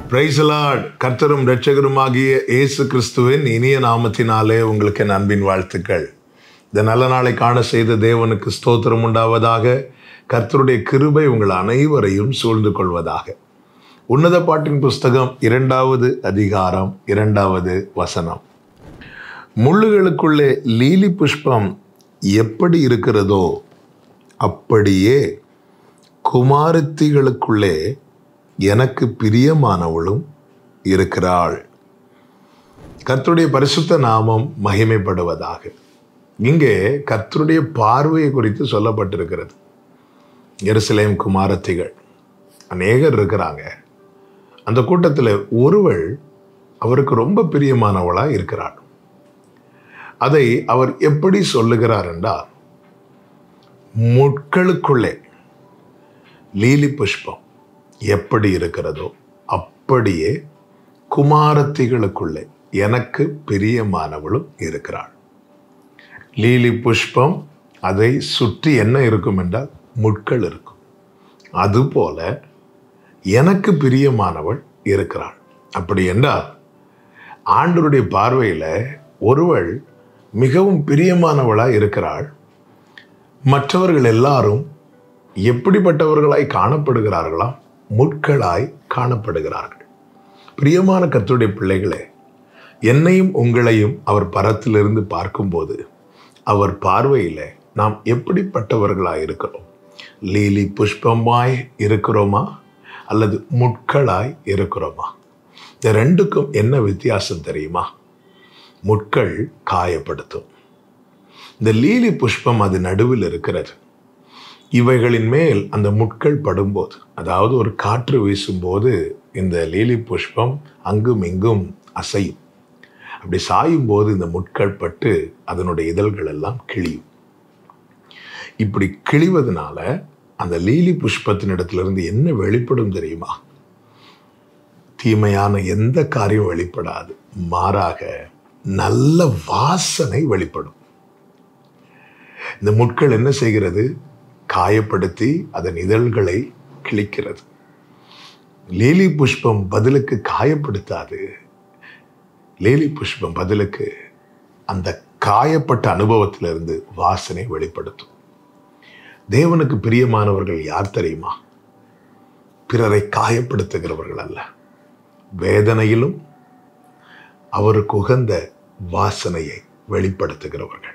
பிரைசலாட் கர்த்தரும் இரட்சகருமாகிய இயேசு கிறிஸ்துவின் இனிய நாமத்தினாலே உங்களுக்கு என் அன்பின் வாழ்த்துக்கள் இந்த நல்ல நாளை காண செய்த தேவனுக்கு ஸ்தோத்திரம் உண்டாவதாக கர்த்தருடைய கிருபை உங்கள் அனைவரையும் சூழ்ந்து கொள்வதாக உன்னத பாட்டின் புஸ்தகம் இரண்டாவது அதிகாரம் இரண்டாவது வசனம் முள்ளுகளுக்குள்ளே லீலி புஷ்பம் எப்படி இருக்கிறதோ அப்படியே குமாரத்திகளுக்குள்ளே எனக்கு பிரியமானவளும் இருக்கிறாள் கர்த்தருடைய பரிசுத்த நாமம் மகிமைப்படுவதாக இங்கே கர்த்தருடைய பார்வையை குறித்து சொல்லப்பட்டிருக்கிறது எருசலேம் குமாரத்திகள் அநேகர் இருக்கிறாங்க அந்த கூட்டத்தில் ஒருவள் அவருக்கு ரொம்ப பிரியமானவளாக இருக்கிறாள் அதை அவர் எப்படி சொல்லுகிறார் என்றால் முட்களுக்குள்ளே லீலி புஷ்பம் எப்படி இருக்கிறதோ அப்படியே குமாரத்திகளுக்குள்ளே எனக்கு பிரியமானவளும் இருக்கிறாள் லீலி புஷ்பம் அதை சுற்றி என்ன இருக்கும் என்றால் முட்கள் இருக்கும் அதுபோல எனக்கு பிரியமானவள் இருக்கிறாள் அப்படி என்றால் ஆண்டருடைய பார்வையில் ஒருவள் மிகவும் பிரியமானவளாய் இருக்கிறாள் மற்றவர்கள் எல்லாரும் எப்படிப்பட்டவர்களாய் காணப்படுகிறார்களாம் முட்களாய் காணப்படுகிறார்கள் பிரியமான கர்த்தருடைய பிள்ளைகளே என்னையும் உங்களையும் அவர் பரத்திலிருந்து பார்க்கும்போது அவர் பார்வையில் நாம் எப்படிப்பட்டவர்களாய் இருக்கிறோம் லீலி புஷ்பமாய் இருக்கிறோமா அல்லது முட்களாய் இருக்கிறோமா இந்த ரெண்டுக்கும் என்ன வித்தியாசம் தெரியுமா முட்கள் காயப்படுத்தும் இந்த லீலி புஷ்பம் அது நடுவில் இருக்கிறது இவைகளின் மேல் அந்த முட்கள் படும்போது அதாவது ஒரு காற்று வீசும்போது இந்த லீலி புஷ்பம் அங்கும் இங்கும் அசையும் அப்படி சாயும் போது இந்த முட்கள் பட்டு அதனுடைய இதழ்கள் எல்லாம் கிழியும் இப்படி கிழிவதனால அந்த லீலி புஷ்பத்தின் இடத்திலிருந்து என்ன வெளிப்படும் தெரியுமா தீமையான எந்த காரியம் வெளிப்படாது மாறாக நல்ல வாசனை வெளிப்படும் இந்த முட்கள் என்ன செய்கிறது காயப்படுத்தி அதன் இதழ்களை கிழிக்கிறது லீலி புஷ்பம் பதிலுக்கு காயப்படுத்தாது லீலி புஷ்பம் பதிலுக்கு அந்த காயப்பட்ட அனுபவத்திலிருந்து வாசனை வெளிப்படுத்தும் தேவனுக்கு பிரியமானவர்கள் யார் தெரியுமா பிறரை காயப்படுத்துகிறவர்கள் அல்ல வேதனையிலும் அவருக்கு உகந்த வாசனையை வெளிப்படுத்துகிறவர்கள்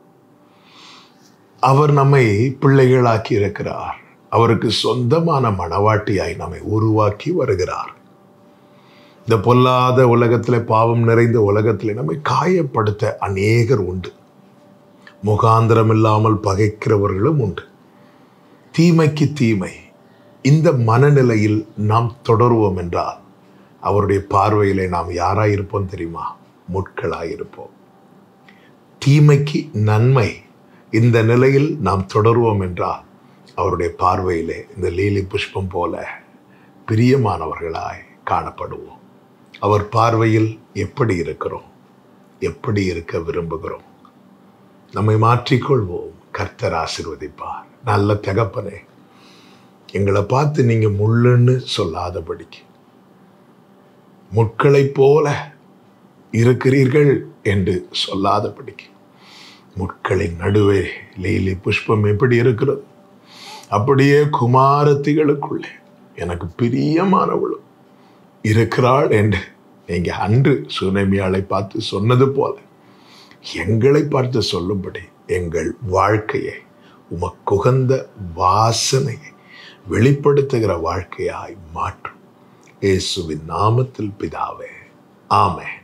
அவர் நம்மை பிள்ளைகளாக்கி இருக்கிறார் அவருக்கு சொந்தமான மனவாட்டியாய் நம்மை உருவாக்கி வருகிறார் இந்த பொல்லாத உலகத்தில் பாவம் நிறைந்த உலகத்தில் நம்மை காயப்படுத்த அநேகர் உண்டு முகாந்திரம் இல்லாமல் பகைக்கிறவர்களும் உண்டு தீமைக்கு தீமை இந்த மனநிலையில் நாம் தொடருவோம் என்றால் அவருடைய பார்வையிலே நாம் யாராயிருப்போம் தெரியுமா முட்களாயிருப்போம் தீமைக்கு நன்மை இந்த நிலையில் நாம் தொடருவோம் என்றால் அவருடைய பார்வையிலே இந்த லீலி புஷ்பம் போல பிரியமானவர்களாய் காணப்படுவோம் அவர் பார்வையில் எப்படி இருக்கிறோம் எப்படி இருக்க விரும்புகிறோம் நம்மை மாற்றிக்கொள்வோம் கர்த்தர் ஆசிர்வதிப்பார் நல்ல தகப்பனே எங்களை பார்த்து நீங்க முள்ளுன்னு சொல்லாதபடிக்கு முட்களைப் போல இருக்கிறீர்கள் என்று சொல்லாதபடிக்கு முட்களின் நடுவே லீலி புஷ்பம் எப்படி இருக்கிறது அப்படியே குமாரத்திகளுக்குள்ளே எனக்கு பிரியமானவளும் இருக்கிறாள் என்று நீங்க அன்று சுனமியாளை பார்த்து சொன்னது போல எங்களை பார்த்து சொல்லும்படி எங்கள் வாழ்க்கையை உமக்குகந்த வாசனையை வெளிப்படுத்துகிற வாழ்க்கையாய் மாற்றும் இயேசுவின் நாமத்தில் பிதாவே ஆமே